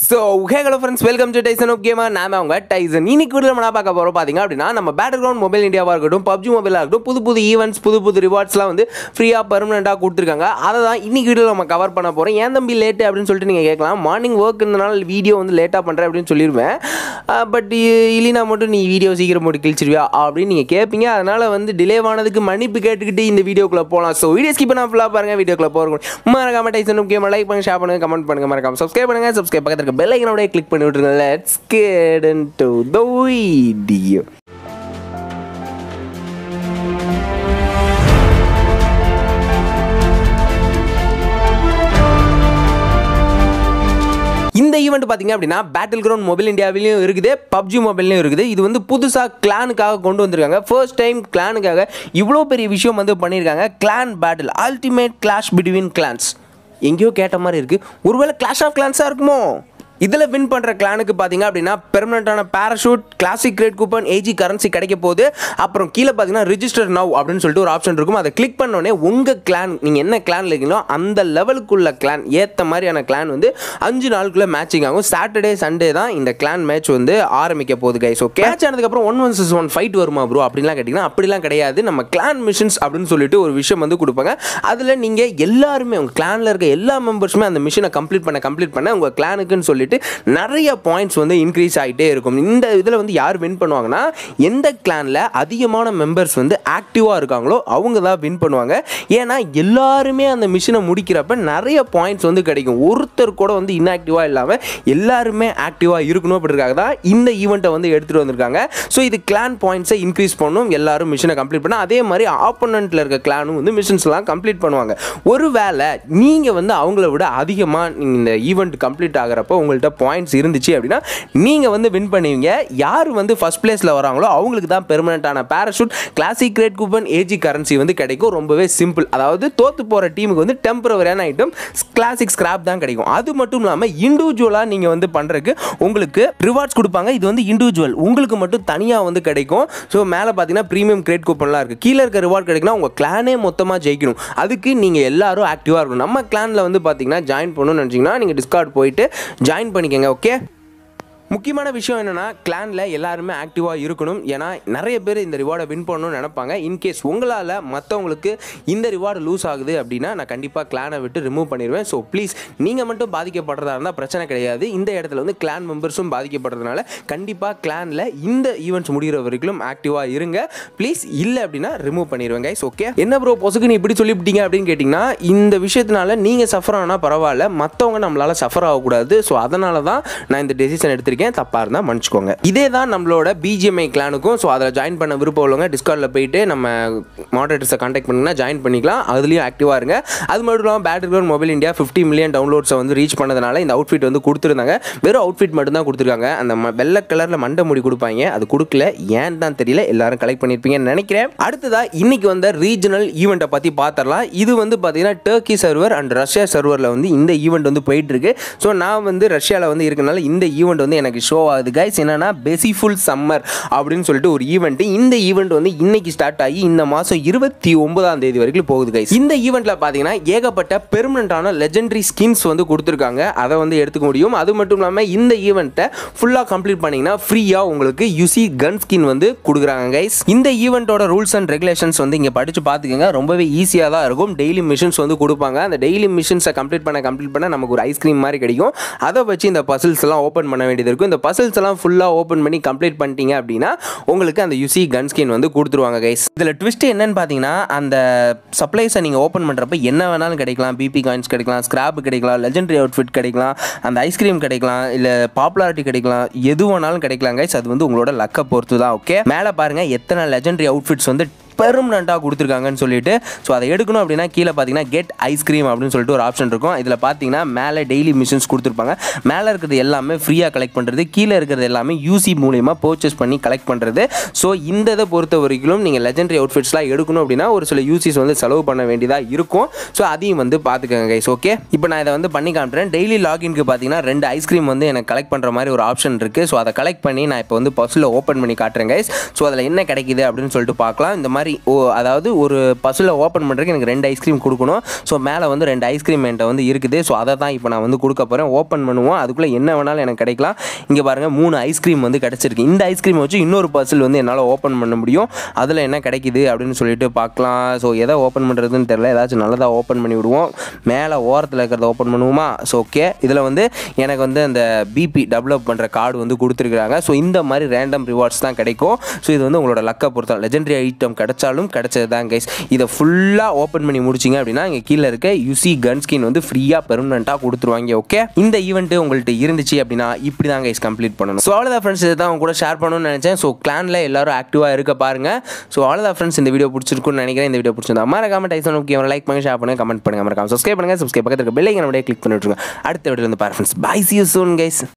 so hey hello friends welcome to Tyson of gamer நாம அவங்க Tyson இன்னைக்கு கூட நம்ம என்ன பார்க்க போகிறோம் பார்த்தீங்க அப்படின்னா நம்ம பேட்டர் கிரவுண்ட் மொபைல் இந்தியாவாக இருக்கட்டும் பப்ஜி மொபைலாக இருக்கட்டும் புது புது ஈவெண்ட்ஸ் புது புது ரிவார்ட்ஸ்லாம் வந்து ஃப்ரீயாக பர்மனெண்ட்டாக கொடுத்துருக்காங்க அதை தான் இன்னைக்கு வீடியோ நம்ம கவர் பண்ண போகிறோம் ஏன் தம்பி லேட்டு அப்படின்னு சொல்லிட்டு நீங்கள் கேட்கலாம் மார்னிங் ஒர்க் இருந்தனால வீடியோ வந்து லேட்டாக பண்ணுறேன் அப்படின்னு சொல்லிடுவேன் பட் இல்லைனா மட்டும் நீ வீடியோ சீக்கிரம் போட்டு கிழிச்சிருவியா அப்படின்னு நீங்கள் கேட்பீங்க அதனால் வந்து டிலே ஆனதுக்கு மன்னிப்பு கேட்டுக்கிட்டு இந்த வீடியோக்குள்ளே போகலாம் ஸோ வீடியோ ஸ்கிப் பண்ணால் ஃபுல்லாக பாருங்கள் வீடியோக்குள்ளே போகிறோம் மறக்காம டைசன் கேம் லைக் பண்ணுங்க ஷேர் பண்ணுங்க கமெண்ட் பண்ணுங்க மறக்காம சப்ஸ்கிரைப் பண்ணுங்க சப்ஸ்கிரைப் பக்கத்துல இருக்க பெல் ஐக்கனோட கிளிக் பண்ணி விட்டுருங்க let's get into the video இந்த ஈவெண்ட் பார்த்தீங்க அப்படின்னா பேட்டில் கிரவுண்ட் மொபைல் இந்தியாவிலையும் இருக்குது பப்ஜி மொபைல்லையும் இருக்குது இது வந்து புதுசாக கிளானுக்காக கொண்டு வந்திருக்காங்க ஃபர்ஸ்ட் டைம் கிளானுக்காக இவ்வளோ பெரிய விஷயம் வந்து பண்ணியிருக்காங்க clan battle ultimate clash between clans எங்கேயோ கேட்ட மாதிரி இருக்குது ஒருவேளை கிளாஷ் ஆஃப் கிளான்ஸாக இருக்குமோ இதில் வின் பண்ணுற கிளானுக்கு பார்த்தீங்க அப்படின்னா பெர்மனண்ட்டான parachute classic crate coupon AG currency கிடைக்க போகுது அப்புறம் கீழே பார்த்தீங்கன்னா ரிஜிஸ்டர் நவ் அப்படின்னு சொல்லிட்டு ஒரு ஆப்ஷன் இருக்கும் அதை கிளிக் பண்ணோடனே உங்கள் கிளான் நீங்கள் என்ன கிளான் இருக்கீங்களோ அந்த லெவலுக்குள்ள கிளான் ஏற்ற மாதிரியான கிளான் வந்து அஞ்சு நாளுக்குள்ள மேட்சிங் ஆகும் சாட்டர்டே சண்டே தான் இந்த கிளான் மேட்ச் வந்து ஆரம்பிக்க போகுது கைஸ் ஓகே மேட்ச் ஆனதுக்கப்புறம் one one six one fight வருமா ப்ரோ அப்படின்லாம் கேட்டிங்கன்னா அப்படிலாம் கிடையாது நம்ம கிளான் மிஷன்ஸ் அப்படின்னு சொல்லிட்டு ஒரு விஷயம் வந்து கொடுப்பாங்க அதில் நீங்கள் எல்லாருமே உங்கள் கிளானில் இருக்க எல்லா மெம்பர்ஸுமே அந்த மிஷினை கம்ப்ளீட் பண்ண கம்ப்ளீட் பண்ண உங்கள் கிளானுக்குன்னு சொல்லிட்டு நிறைய பாயிண்ட்ஸ் வந்து இன்க்ரீஸ் ஆகிட்டே இருக்கும் இந்த இதில் வந்து யார் வின் பண்ணுவாங்கன்னா எந்த கிளானில் அதிகமான மெம்பர்ஸ் வந்து ஆக்டிவாக இருக்காங்களோ அவங்க தான் வின் பண்ணுவாங்க ஏன்னா எல்லாருமே அந்த மிஷினை முடிக்கிறப்ப நிறைய பாயிண்ட்ஸ் வந்து கிடைக்கும் ஒருத்தர் கூட வந்து இன்ஆக்டிவாக இல்லாமல் எல்லாருமே ஆக்டிவாக இருக்கணும் அப்படின்றதுக்காக தான் இந்த ஈவெண்ட்டை வந்து எடுத்துகிட்டு வந்திருக்காங்க ஸோ இது கிளான் பாயிண்ட்ஸை இன்க்ரீஸ் பண்ணும் எல்லாரும் மிஷினை கம்ப்ளீட் பண்ண அதே மாதிரி ஆப்போனண்ட்டில் இருக்க கிளானும் வந்து மிஷின்ஸ்லாம் கம்ப்ளீட் பண்ணுவாங்க ஒருவேளை நீங்கள் வந்து அவங்கள விட அதிகமாக இந்த ஈவெண்ட் கம்ப்ளீட் ஆகிறப்போ உங்கள்கிட்ட பாயிண்ட்ஸ் இருந்துச்சு அப்படின்னா நீங்கள் வந்து வின் பண்ணுவீங்க யார் வந்து ஃபஸ்ட் பிளேஸில் வராங்களோ அவங்களுக்கு தான் பெர்மனண்ட்டான parachute classic crate coupon AG currency வந்து கிடைக்கும் ரொம்பவே சிம்பிள் அதாவது தோற்று போகிற டீமுக்கு வந்து டெம்பரவரியான ஐட்டம் கிளாசிக் ஸ்கிராப் தான் கிடைக்கும் அது மட்டும் இல்லாமல் இண்டிவிஜுவலாக நீங்கள் வந்து பண்ணுறதுக்கு உங்களுக்கு ரிவார்ட்ஸ் கொடுப்பாங்க இது வந்து இண்டிவிஜுவல் உங்களுக்கு மட்டும் தனியாக வந்து கிடைக்கும் ஸோ மேலே பார்த்தீங்கன்னா ப்ரீமியம் கிரேட் கூப்பன்லாம் இருக்குது கீழே இருக்க ரிவார்ட் கிடைக்குன்னா உங்கள் கிளானே மொத்தமாக ஜெயிக்கணும் அதுக்கு நீங்கள் எல்லாரும் ஆக்டிவாக இருக்கணும் நம்ம கிளானில் வந்து பார்த்தீங்கன்னா ஜாயின் பண்ணணும்னு நினச்சிங்கன்னா நீங்கள் டிஸ்கார்ட் போயிட்டு ஜாயின் பண்ணிக்கங்க ஓகே முக்கியமான விஷயம் என்னென்னா கிளானில் எல்லாருமே ஆக்டிவாக இருக்கணும் ஏன்னா நிறைய பேர் இந்த ரிவார்டை வின் பண்ணணும்னு நினைப்பாங்க இன்கேஸ் உங்களால் மற்றவங்களுக்கு இந்த ரிவார்டு லூஸ் ஆகுது அப்படின்னா நான் கண்டிப்பாக கிளானை விட்டு ரிமூவ் பண்ணிடுவேன் ஸோ ப்ளீஸ் நீங்கள் மட்டும் பாதிக்கப்படுறதா இருந்தால் பிரச்சனை கிடையாது இந்த இடத்துல வந்து கிளான் மெம்பர்ஸும் பாதிக்கப்படுறதுனால கண்டிப்பாக கிளானில் இந்த ஈவெண்ட்ஸ் முடிகிற வரைக்கும் ஆக்டிவாக இருங்க ப்ளீஸ் இல்லை அப்படின்னா ரிமூவ் பண்ணிடுவேன் கைஸ் ஓகே என்ன ப்ரோ பொசுக்கு நீ இப்படி சொல்லிவிட்டீங்க அப்படின்னு கேட்டிங்கன்னா இந்த விஷயத்தினால நீங்கள் சஃபர் ஆனால் பரவாயில்ல மற்றவங்க நம்மளால் சஃபர் ஆகக்கூடாது ஸோ அதனால தான் நான் இந்த டெசிஷன் எடுத்திருக்கேன் இருக்கேன் தப்பாக இருந்தால் மன்னிச்சுக்கோங்க இதே தான் நம்மளோட பிஜிஎம்ஐ கிளானுக்கும் ஸோ அதில் ஜாயின் பண்ண விருப்பம் உள்ளவங்க டிஸ்கார்டில் போயிட்டு நம்ம மாடரேட்டர்ஸை கான்டாக்ட் பண்ணிங்கன்னா ஜாயின் பண்ணிக்கலாம் அதுலேயும் ஆக்டிவாக இருங்க அது மட்டும் இல்லாமல் Battle Ground Mobile India fifty million டவுன்லோட்ஸை வந்து ரீச் பண்ணதுனால இந்த அவுட்ஃபிட் வந்து கொடுத்துருந்தாங்க வெறும் அவுட்ஃபிட் மட்டும் தான் கொடுத்துருக்காங்க அந்த ம- வெள்ளை கலரில் மண்டை முடி கொடுப்பாங்க அது கொடுக்கல ஏன் தான் தெரியல எல்லாரும் கலெக்ட் பண்ணியிருப்பீங்கன்னு நினைக்கிறேன் அடுத்ததா இன்னைக்கு வந்த ரீஜனல் ஈவெண்ட்டை பற்றி பார்த்துடலாம் இது வந்து பார்த்தீங்கன்னா டர்க்கி சர்வர் அண்ட் ரஷ்யா சர்வரில் வந்து இந்த ஈவெண்ட் வந்து போயிட்டு இருக்கு ஸோ நான் வந்து ரஷ்யாவில் வந்து இருக்கனால இந்த ஈவெண்ட் வந்து எனக்கு ஷோ ஆகுது கைஸ் என்னன்னா பெசிஃபுல் சம்மர் அப்படின்னு சொல்லிட்டு ஒரு ஈவெண்ட் இந்த ஈவெண்ட் வந்து இன்னைக்கு ஸ்டார்ட் ஆகி இந்த மாதம் இருபத்தி ஒன்பதாம் தேதி வரைக்கும் போகுது கைஸ் இந்த ஈவெண்ட்ல பார்த்தீங்கன்னா ஏகப்பட்ட பெர்மனண்டான லெஜெண்டரி ஸ்கின்ஸ் வந்து கொடுத்துருக்காங்க அதை வந்து எடுத்துக்க முடியும் அது மட்டும் இல்லாமல் இந்த ஈவெண்ட்டை ஃபுல்லாக கம்ப்ளீட் பண்ணீங்கன்னா ஃப்ரீயாக உங்களுக்கு யுசி கன் ஸ்கின் வந்து கொடுக்குறாங்க கைஸ் இந்த ஈவெண்ட்டோட ரூல்ஸ் அண்ட் ரெகுலேஷன்ஸ் வந்து இங்கே படித்து பார்த்துக்கோங்க ரொம்பவே ஈஸியாக தான் இருக்கும் டெய்லி மிஷின்ஸ் வந்து கொடுப்பாங்க அந்த டெய்லி மிஷின்ஸை கம்ப்ளீட் பண்ண கம்ப்ளீட் பண்ண நமக்கு ஒரு ஐஸ்கிரீம் மாதிரி கிடைக்கும் அதை வச்சு இந்த பசில்ஸ் எல்லாம் ஓப்பன் பண்ண வேண்டியது இருக்கும் இந்த பசில்ஸ் எல்லாம் ஃபுல்லாக ஓப்பன் பண்ணி கம்ப்ளீட் பண்ணிட்டீங்க அப்படின்னா உங்களுக்கு அந்த யுசி கன் ஸ்கின் வந்து கொடுத்துருவாங்க கைஸ் இதில் ட்விஸ்ட் என்னன்னு பார்த்தீங்கன்னா அந்த சப்ளைஸை நீங்கள் ஓப்பன் பண்ணுறப்ப என்ன வேணாலும் கிடைக்கலாம் பிபி காயின்ஸ் கிடைக்கலாம் ஸ்கிராப் கிடைக்கலாம் லெஜெண்டரி அவுட்ஃபிட் கிடைக்கலாம் அந்த ஐஸ்கிரீம் கிடைக்கலாம் இல்லை பாப்புலாரிட்டி கிடைக்கலாம் எது வேணாலும் கிடைக்கலாம் கைஸ் அது வந்து உங்களோட லக்கை பொறுத்து தான் ஓகே மேலே பாருங்கள் எத்தனை லெஜெண்டரி அவுட்ஃபிட்ஸ் வந்து பெர்மனண்ட்டாக கொடுத்துருக்காங்கன்னு சொல்லிட்டு ஸோ அதை எடுக்கணும் அப்படின்னா கீழே பார்த்தீங்கன்னா கெட் ஐஸ்கிரீம் அப்படின்னு சொல்லிட்டு ஒரு ஆப்ஷன் இருக்கும் இதில் பார்த்தீங்கன்னா மேலே டெய்லி மிஷின்ஸ் கொடுத்துருப்பாங்க மேலே இருக்கிறது எல்லாமே ஃப்ரீயாக கலெக்ட் பண்ணுறது கீழே இருக்கிறது எல்லாமே யூசி மூலியமாக பர்ச்சேஸ் பண்ணி கலெக்ட் பண்ணுறது ஸோ இந்த இதை பொறுத்த வரைக்கும் நீங்கள் லெஜெண்டரி அவுட்ஃபிட்ஸ்லாம் எடுக்கணும் அப்படின்னா ஒரு சில யூசிஸ் வந்து செலவு பண்ண வேண்டியதாக இருக்கும் ஸோ அதையும் வந்து பார்த்துக்கோங்க கைஸ் ஓகே இப்போ நான் இதை வந்து பண்ணி காமிக்கிறேன் டெய்லி லாகின்க்கு பார்த்தீங்கன்னா ரெண்டு ஐஸ்கிரீம் வந்து எனக்கு கலெக்ட் பண்ணுற மாதிரி ஒரு ஆப்ஷன் இருக்குது ஸோ அதை கலெக்ட் பண்ணி நான் இப்போ வந்து பஸ்ஸில் ஓப்பன் பண்ணி காட்டுறேன் கைஸ் ஸோ அதில் என்ன கிடைக்குது அப்படின்னு சொல்லிட்டு பார்க்கலாம் இந்த மாதிரி மாதிரி ஓ அதாவது ஒரு பஸ்ஸில் ஓப்பன் பண்ணுறதுக்கு எனக்கு ரெண்டு ஐஸ்கிரீம் கொடுக்கணும் ஸோ மேலே வந்து ரெண்டு ஐஸ்கிரீம் என்கிட்ட வந்து இருக்குது ஸோ அதை தான் இப்போ நான் வந்து கொடுக்க போகிறேன் ஓப்பன் பண்ணுவோம் அதுக்குள்ளே என்ன வேணாலும் எனக்கு கிடைக்கலாம் இங்கே பாருங்கள் மூணு ஐஸ்கிரீம் வந்து கிடச்சிருக்கு இந்த ஐஸ்கிரீம் வச்சு இன்னொரு பஸ்ஸில் வந்து என்னால் ஓப்பன் பண்ண முடியும் அதில் என்ன கிடைக்குது அப்படின்னு சொல்லிட்டு பார்க்கலாம் ஸோ எதை ஓப்பன் பண்ணுறதுன்னு தெரியல ஏதாச்சும் நல்லதாக ஓப்பன் பண்ணி விடுவோம் மேலே ஓரத்தில் இருக்கிறத ஓப்பன் பண்ணுவோமா ஸோ ஓகே இதில் வந்து எனக்கு வந்து அந்த பிபி டெவலப் பண்ணுற கார்டு வந்து கொடுத்துருக்குறாங்க ஸோ இந்த மாதிரி ரேண்டம் ரிவார்ட்ஸ் தான் கிடைக்கும் ஸோ இது வந்து உங்களோட லக்கை பொறுத்த லெஜெண்டரி ஐட்டம் கிடைச்சாலும் கிடைச்சது தான் கைஸ் இதை ஃபுல்லாக ஓப்பன் பண்ணி முடிச்சிங்க அப்படின்னா இங்கே கீழே இருக்க யூசி கன் ஸ்கின் வந்து ஃப்ரீயாக பெர்மனெண்ட்டாக கொடுத்துருவாங்க ஓகே இந்த ஈவெண்ட்டு உங்கள்கிட்ட இருந்துச்சு அப்படின்னா இப்படி தான் கைஸ் கம்ப்ளீட் பண்ணணும் ஸோ அவ்வளோதான் ஃப்ரெண்ட்ஸ் இதை தான் உங்க கூட ஷேர் பண்ணணும்னு நினச்சேன் ஸோ கிளானில் எல்லாரும் ஆக்டிவாக இருக்க பாருங்க ஸோ அவ்வளோதான் ஃப்ரெண்ட்ஸ் இந்த வீடியோ பிடிச்சிருக்குன்னு நினைக்கிறேன் இந்த வீடியோ பிடிச்சிருந்தா மறக்காம டைசன் ஓகே லைக் பண்ணுங்க ஷேர் பண்ணுங்க கமெண்ட் பண்ணுங்க மறக்காம சப்ஸ்கிரைப் பண்ணுங்க சப்ஸ்கிரைப் பக்கத்தில் இருக்க பெல்லைக்கன் அப்படியே கிளிக் பண்ணிவிட்டுருங்க அடுத்த வீடியோ வந்து பாரு friends bye see you soon guys